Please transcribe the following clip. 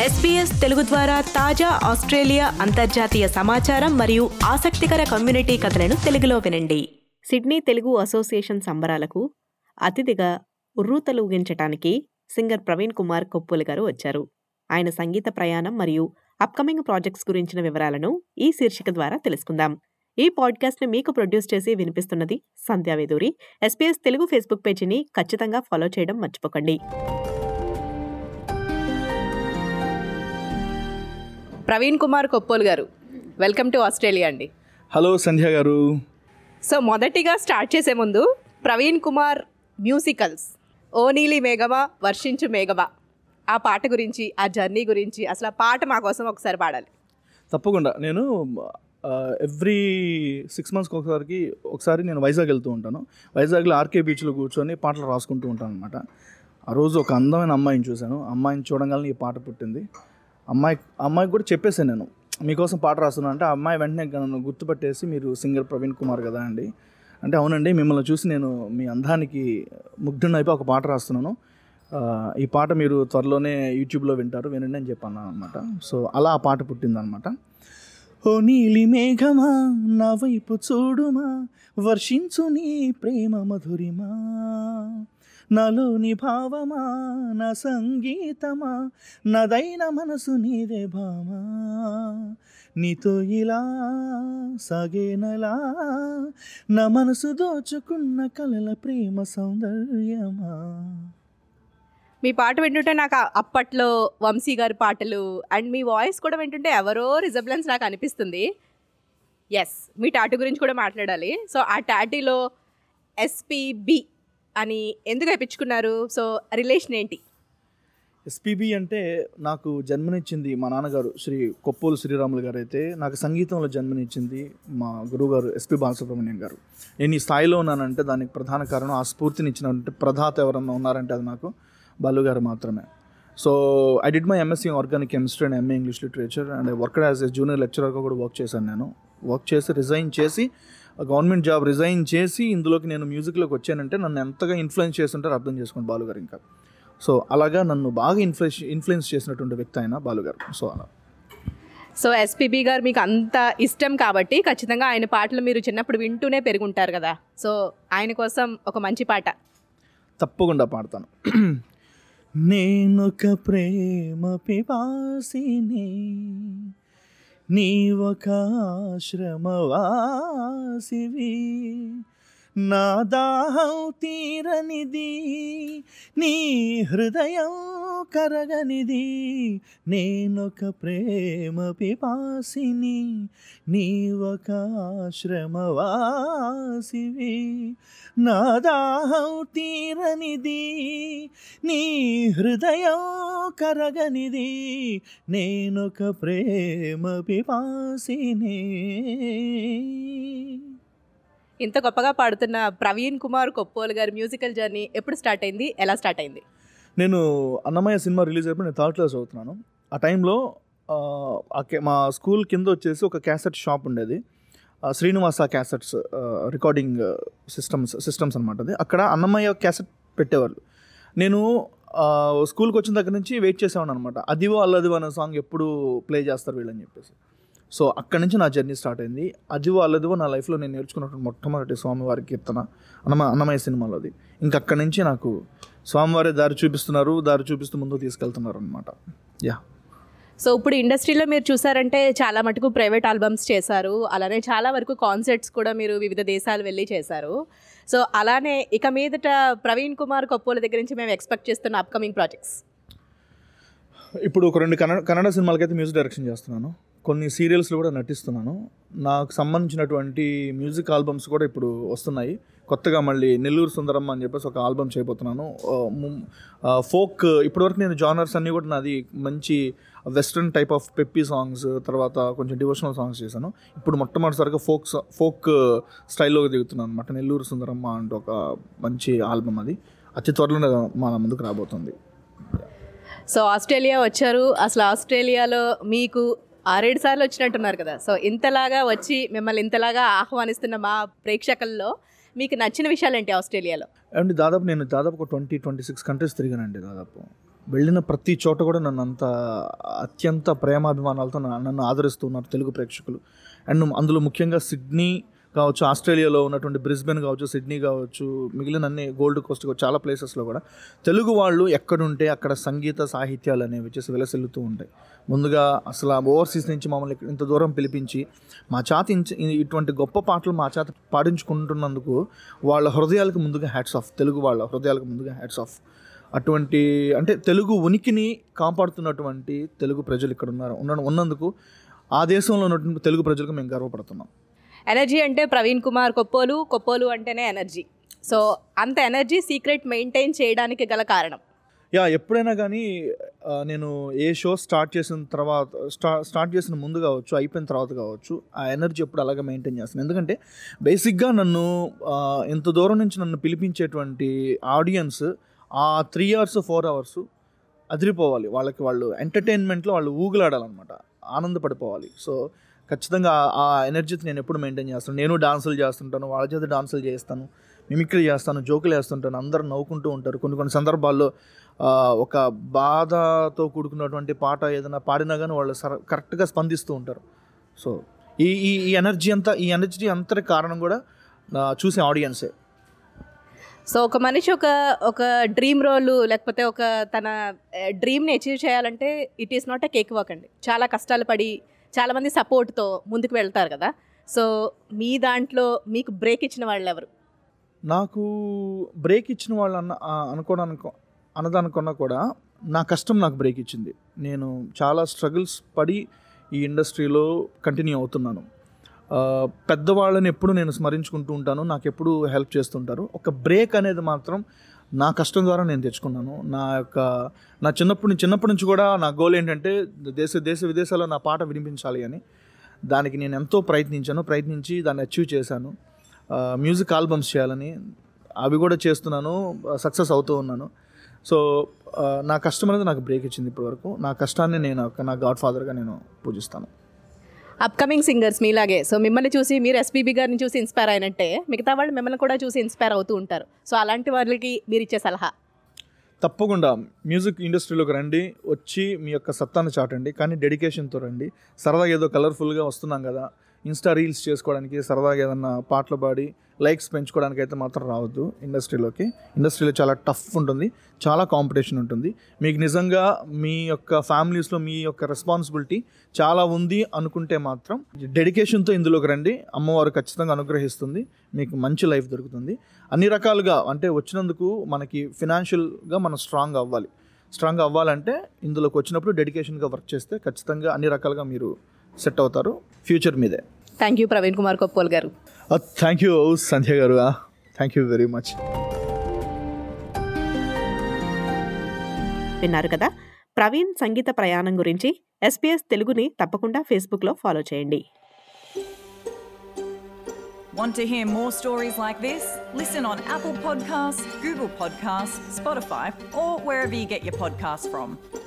SPS Telugu ద్వారా తాజా Australia అంతర్జాతీయ సమాచారం మరియు ఆసక్తికర కమ్యూనిటీ కథలను తెలుగులో వినండి సిడ్నీ తెలుగు అసోసియేషన్ సంబరాలకు అతిథిగా ఉర్రూతలూగించటానికి సింగర్ ప్రవీణ్ కుమార్ కొప్పులు గారు వచ్చారు ఆయన సంగీత ప్రయాణం మరియు అప్కమింగ్ ప్రాజెక్ట్స్ గురించిన వివరాలను ఈ శీర్షిక ద్వారా తెలుసుకుందాం ఈ పాడ్కాస్ట్ని మీకు ప్రొడ్యూస్ చేసి వినిపిస్తున్నది సంధ్యావేదూరి ఎస్పీఎస్ తెలుగు ఫేస్బుక్ పేజీని ఖచ్చితంగా ఫాలో చేయడం మర్చిపోకండి Praveen Kumar Koppolu garu welcome to Australia అండి హలో సంధ్య గారు సో మొదటిగా స్టార్ట్ చేసే ముందు ప్రవీణ్ కుమార్ మ్యూజికల్స్ ఓ నీలి మేఘమా వర్షించు మేఘమా ఆ పాట గురించి ఆ జర్నీ గురించి అసలు ఆ పాట మా కోసం ఒకసారి పాడాలి తప్పకుండా నేను ఎవ్రీ సిక్స్ మంత్స్కి ఒకసారికి ఒకసారి నేను వైజాగ్ వెళ్తూ ఉంటాను వైజాగ్లో ఆర్కే బీచ్లో కూర్చొని పాటలు రాసుకుంటూ ఉంటాను అనమాట ఆ రోజు ఒక అందమైన అమ్మాయిని చూశాను అమ్మాయిని చూడగానే ఈ పాట పుట్టింది అమ్మాయి అమ్మాయికి కూడా చెప్పేసాను నేను మీకోసం పాట రాస్తున్నాను అంటే ఆ అమ్మాయి వెంటనే నన్ను గుర్తుపట్టేసి మీరు సింగర్ ప్రవీణ్ కుమార్ కదా అండి అంటే అవునండి మిమ్మల్ని చూసి నేను మీ అందానికి ముగ్ధునైపోయి ఒక పాట రాస్తున్నాను ఆ, ఈ పాట మీరు త్వరలోనే యూట్యూబ్లో వింటారు వినండి అని చెప్పాను అనమాట సో అలా ఆ పాట పుట్టిందనమాట ఓ నీలి మేఘమా నా వైపు చూడుమా వర్షించు నీ ప్రేమ మధురిమా నాలోని భావమా నా సంగీతమా నాదైన మనసు నీదే భామా నీతో ఇలా సాగేనలా నా మనసు దోచుకున్న కలల ప్రేమ సౌందర్యమా మీ పాట వింటుంటే నాకు ఆ- అప్పట్లో వంశీ గారి పాటలు అండ్ మీ వాయిస్ కూడా వింటుంటే ఎవరో రిజబ్లెన్స్ నాకు అనిపిస్తుంది ఎస్ మీ టాటూ గురించి కూడా మాట్లాడాలి సో ఆ టాటూలో ఎస్పీబి అని ఎందుకు వేయించుకున్నారు సో రిలేషన్ ఏంటి ఎస్పీబీ అంటే నాకు జన్మనిచ్చింది మా నాన్నగారు శ్రీ కొప్పోలు శ్రీరాములు గారు అయితే నాకు సంగీతంలో జన్మనిచ్చింది మా గురువుగారు ఎస్పి బాలసుబ్రహ్మణ్యం గారు నేను ఈ స్థాయిలో ఉన్నానంటే దానికి ప్రధాన కారణం ఆ స్ఫూర్తినిచ్చినటువంటి ప్రధాత ఎవరన్నా ఉన్నారంటే అది నాకు బాలు గారు మాత్రమే so I did my MSc organic chemistry and MA English literature and work as a junior లెక్చరర్గా కూడా వర్క్ చేశాను నేను వర్క్ చేసి రిజైన్ చేసి గవర్నమెంట్ జాబ్ రిజైన్ చేసి ఇందులోకి నేను మ్యూజిక్లోకి వచ్చానంటే నన్ను ఎంతగా ఇన్ఫ్లుయెన్స్ చేస్తుంటారో అర్థం చేసుకోండి బాలు గారు ఇంకా సో అలాగా నన్ను బాగా ఇన్ఫ్లుయెన్స్ ఇన్ఫ్లుయెన్స్ చేసినటువంటి వ్యక్తి ఆయన బాలు గారు సో అలా సో ఎస్పీబీ గారు మీకు అంత ఇష్టం కాబట్టి ఖచ్చితంగా ఆయన పాటలు మీరు చిన్నప్పుడు వింటూనే పెరుగుంటారు కదా సో ఆయన కోసం ఒక మంచి పాట తప్పకుండా పాడతాను నేనొక ప్రేమ పిపాసిని నీవొక ఆశ్రమవాసివి నా దాహం తీరనిది నీ హృదయం కరగనిది నేనొక ప్రేమ పిపాసిని నీవొక ఆశ్రమవాసివి నా దాహం తీరనిది నీ హృదయం కరగనిది నేనొక ప్రేమ పిపాసిని ఇంత గొప్పగా పాడుతున్న ప్రవీణ్ కుమార్ కొప్పోలు గారి మ్యూజికల్ జర్నీ ఎప్పుడు స్టార్ట్ అయింది ఎలా స్టార్ట్ అయింది నేను అన్నమయ్య సినిమా రిలీజ్ అయిపోయి నేను థర్డ్ క్లాస్ చదువుతున్నాను ఆ టైంలో ఆ, ఆ కే- మా స్కూల్ కింద వచ్చేసి ఒక క్యాసెట్ షాప్ ఉండేది ఆ, శ్రీనివాస క్యాసెట్స్ ఆ, రికార్డింగ్ సిస్టమ్స్ సిస్టమ్స్ అనమాట అది అక్కడ అన్నమయ్య క్యాసెట్ పెట్టేవాళ్ళు నేను ఆ, స్కూల్కి వచ్చిన దగ్గర నుంచి వెయిట్ చేసేవాడు అనమాట అదివో అల్లదివో అనే సాంగ్ ఎప్పుడు ప్లే చేస్తారు వీళ్ళని చెప్పేసి సో అక్కడి నుంచి నా జర్నీ స్టార్ట్ అయింది అదివో అల్లదివో నా లైఫ్లో నేను నేర్చుకున్నటువంటి మొట్టమొదటి స్వామివారి కీర్తన అన్నమ అన్నమయ్య సినిమాలోది ఇంకా అక్కడి నుంచి నాకు స్వామివారి దారి చూపిస్తున్నారు దారి చూపిస్తూ ముందుకు తీసుకెళ్తున్నారు అనమాట యా సో ఇప్పుడు ఇండస్ట్రీలో మీరు చూసారంటే చాలా మటుకు ప్రైవేట్ ఆల్బమ్స్ చేశారు అలానే చాలా వరకు కాన్సర్ట్స్ కూడా మీరు వివిధ దేశాలు వెళ్ళి చేశారు సో అలానే ఇక మీదట ప్రవీణ్ కుమార్ కొప్పోల దగ్గర నుంచి మేము ఎక్స్పెక్ట్ చేస్తున్న అప్కమింగ్ ప్రాజెక్ట్స్ ఇప్పుడు ఒక రెండు కన్నడ కన్నడ సినిమాలకైతే మ్యూజిక్ డైరెక్షన్ చేస్తున్నాను కొన్ని సీరియల్స్లో కూడా నటిస్తున్నాను నాకు సంబంధించినటువంటి మ్యూజిక్ ఆల్బమ్స్ కూడా ఇప్పుడు వస్తున్నాయి కొత్తగా మళ్ళీ నెల్లూరు సుందరమ్మ అని చెప్పేసి ఒక ఆల్బమ్ చేయబోతున్నాను ఆ, ము- ఆ, ఫోక్ ఇప్పటివరకు నేను జానర్స్ అన్నీ కూడా నాది మంచి western type of peppy songs తర్వాత కొంచెం డివోషనల్ సాంగ్స్ చేశాను ఇప్పుడు మొట్టమొదటిసారిగా ఫోక్ సా- ఫోక్ స్టైల్లో దిగుతున్నాను అనమాట నెల్లూరు సుందరమ్మ అంటే ఒక మంచి ఆల్బమ్ అది అతి త్వరలో మన ముందుకు రాబోతుంది సో ఆస్ట్రేలియా వచ్చారు అసలు ఆస్ట్రేలియాలో మీకు ఆరేడు సార్లు వచ్చినట్టున్నారు కదా సో ఇంతలాగా వచ్చి మిమ్మల్ని ఇంతలాగా ఆహ్వానిస్తున్న మా ప్రేక్షకుల్లో మీకు నచ్చిన విషయాలు ఏంటి ఆస్ట్రేలియాలో అండ్ దాదాపు నేను దాదాపు ఒక ట్వంటీ ట్వంటీ సిక్స్ కంట్రీస్ తిరిగానండి దాదాపు వెళ్ళిన ప్రతి చోట కూడా నన్ను అంత అత్యంత ప్రేమాభిమానాలతో నన్ను నన్ను ఆదరిస్తున్నారు తెలుగు ప్రేక్షకులు అండ్ అందులో ముఖ్యంగా సిడ్నీ కావచ్చు ఆస్ట్రేలియాలో ఉన్నటువంటి బ్రిస్బెన్ కావచ్చు సిడ్నీ కావచ్చు మిగిలిన అన్ని గోల్డ్ కోస్ట్ కావచ్చు, చాలా ప్లేసెస్లో కూడా తెలుగు వాళ్ళు ఎక్కడుంటే అక్కడ సంగీత సాహిత్యాలు అనేవి వచ్చేసి వెలసిల్లుతూ ఉంటాయి ముందుగా అసలు ఓవర్సీస్ నుంచి మమ్మల్ని ఇక్కడ ఇంత దూరం పిలిపించి మా చేత ఇంచ- ఇటువంటి గొప్ప పాటలు మా చేత పాడించుకుంటున్నందుకు వాళ్ళ హృదయాలకు ముందుగా హ్యాట్స్ ఆఫ్ తెలుగు వాళ్ళ హృదయాలకు ముందుగా హ్యాట్స్ ఆఫ్ అటువంటి అంటే తెలుగు ఉనికిని కాపాడుతున్నటువంటి తెలుగు ప్రజలు ఇక్కడ ఉన్నారు ఉన్న ఉన్నందుకు ఆ దేశంలో ఉన్నటువంటి తెలుగు ప్రజలకు మేము గర్వపడుతున్నాం ఎనర్జీ అంటే ప్రవీణ్ కుమార్ కొప్పోలు కొప్పోలు అంటేనే ఎనర్జీ సో అంత ఎనర్జీ సీక్రెట్ మెయింటైన్ చేయడానికి గల కారణం యా ఎప్పుడైనా కానీ ఆ, నేను ఏ షో స్టార్ట్ చేసిన తర్వాత స్టా స్టార్ట్ చేసిన ముందు కావచ్చు అయిపోయిన తర్వాత కావచ్చు ఆ ఎనర్జీ ఎప్పుడు అలాగే మెయింటైన్ చేస్తాను ఎందుకంటే బేసిక్గా నన్ను ఆ, ఇంత దూరం నుంచి నన్ను పిలిపించేటువంటి ఆడియన్స్ ఆ త్రీ అవర్స్ ఫోర్ అవర్స్ అదిరిపోవాలి వాళ్ళకి వాళ్ళు ఎంటర్టైన్మెంట్లో వాళ్ళు ఊగులాడాలన్నమాట ఆనందపడిపోవాలి సో ఖచ్చితంగా ఆ- ఆ ఎనర్జీని నేను ఎప్పుడు మెయింటైన్ చేస్తాను నేను డాన్సులు చేస్తుంటాను వాళ్ళ చేత డాన్సులు చేస్తాను మిమిక్రీ చేస్తాను జోకులు వేస్తుంటాను అందరూ నవ్వుకుంటూ ఉంటారు కొన్ని కొన్ని సందర్భాల్లో ఆ, ఒక బాధతో కూడుకున్నటువంటి పాట ఏదైనా పాడినా కానీ వాళ్ళు సర కరెక్ట్గా స్పందిస్తూ ఉంటారు సో ఈ ఈ ఈ ఎనర్జీ అంతా ఈ ఎనర్జీ అంతటి కారణం కూడా నా చూసే ఆడియన్సే సో ఒక మనిషి ఒక ఒక డ్రీమ్ రోల్ లేకపోతే ఒక తన డ్రీమ్ని అచీవ్ చేయాలంటే it is not a cake work అండి చాలా కష్టాలు పడి చాలామంది సపోర్ట్తో ముందుకు వెళ్తారు కదా సో మీ దాంట్లో మీకు బ్రేక్ ఇచ్చిన వాళ్ళు ఎవరు నాకు బ్రేక్ ఇచ్చిన వాళ్ళు అన్న ఆ, అనుకోవడానికి అన్నదనుకున్నా కూడా నా కష్టం నాకు బ్రేక్ ఇచ్చింది నేను చాలా స్ట్రగుల్స్ పడి ఈ ఇండస్ట్రీలో కంటిన్యూ అవుతున్నాను ఆ, పెద్దవాళ్ళని ఎప్పుడు నేను స్మరించుకుంటూ ఉంటాను నాకు ఎప్పుడు హెల్ప్ చేస్తుంటారు ఒక బ్రేక్ అనేది మాత్రం నా కష్టం ద్వారా నేను తెచ్చుకున్నాను నా యొక్క నా చిన్నప్పటి నుంచి చిన్నప్పటి నుంచి కూడా నా గోల్ ఏంటంటే దేశ దేశ విదేశాల్లో నా పాట వినిపించాలి అని దానికి నేను ఎంతో ప్రయత్నించాను ప్రయత్నించి దాన్ని అచీవ్ చేశాను ఆ, మ్యూజిక్ ఆల్బమ్స్ చేయాలని అవి కూడా చేస్తున్నాను సక్సెస్ అవుతూ ఉన్నాను సో ఆ, నా కష్టం అనేది నాకు బ్రేక్ ఇచ్చింది ఇప్పటివరకు నా కష్టాన్ని నేను ఒక నా గాడ్ ఫాదర్గా నేను పూజిస్తాను అప్కమింగ్ సింగర్స్ మీలాగే సో మిమ్మల్ని చూసి మీరు ఎస్పీబీ గారిని చూసి ఇన్స్పైర్ అయినట్టే మిగతా వాళ్ళు మిమ్మల్ని కూడా చూసి ఇన్స్పైర్ అవుతూ ఉంటారు సో అలాంటి వాళ్ళకి మీరు ఇచ్చే సలహా తప్పకుండా మ్యూజిక్ ఇండస్ట్రీలోకి రండి వచ్చి మీ యొక్క సత్తాను చాటండి కానీ డెడికేషన్తో రండి సరదాగా ఏదో కలర్ఫుల్గా వస్తున్నాం కదా ఇన్స్టా రీల్స్ చేసుకోవడానికి సరదాగా ఏదన్నా పాటలు పాడి లైక్స్ పెంచుకోవడానికి అయితే మాత్రం రావద్దు ఇండస్ట్రీలోకి ఇండస్ట్రీలో చాలా టఫ్ ఉంటుంది చాలా కాంపిటీషన్ ఉంటుంది మీకు నిజంగా మీ యొక్క ఫ్యామిలీస్లో మీ యొక్క రెస్పాన్సిబిలిటీ చాలా ఉంది అనుకుంటే మాత్రం డెడికేషన్తో ఇందులోకి రండి అమ్మవారు ఖచ్చితంగా అనుగ్రహిస్తుంది మీకు మంచి లైఫ్ దొరుకుతుంది అన్ని రకాలుగా అంటే వచ్చినందుకు మనకి ఫినాన్షియల్గా మనం స్ట్రాంగ్ అవ్వాలి స్ట్రాంగ్ అవ్వాలంటే ఇందులోకి వచ్చినప్పుడు డెడికేషన్గా వర్క్ చేస్తే ఖచ్చితంగా అన్ని రకాలుగా మీరు సెట్ అవుతారు ఫ్యూచర్ మీదే thank you Praveen Kumar Koppolu garu thank you సంధ్య గారు థ్యాంక్ యూ వెరీ మచ్ విన్నారు కదా ప్రవీణ్ సంగీత ప్రయాణం గురించి ఎస్పీఎస్ తెలుగుని తప్పకుండా ఫేస్బుక్లో ఫాలో చేయండి Want to hear more stories like this? Listen on Apple Podcasts, Google Podcasts, Spotify, or wherever you get your podcasts from.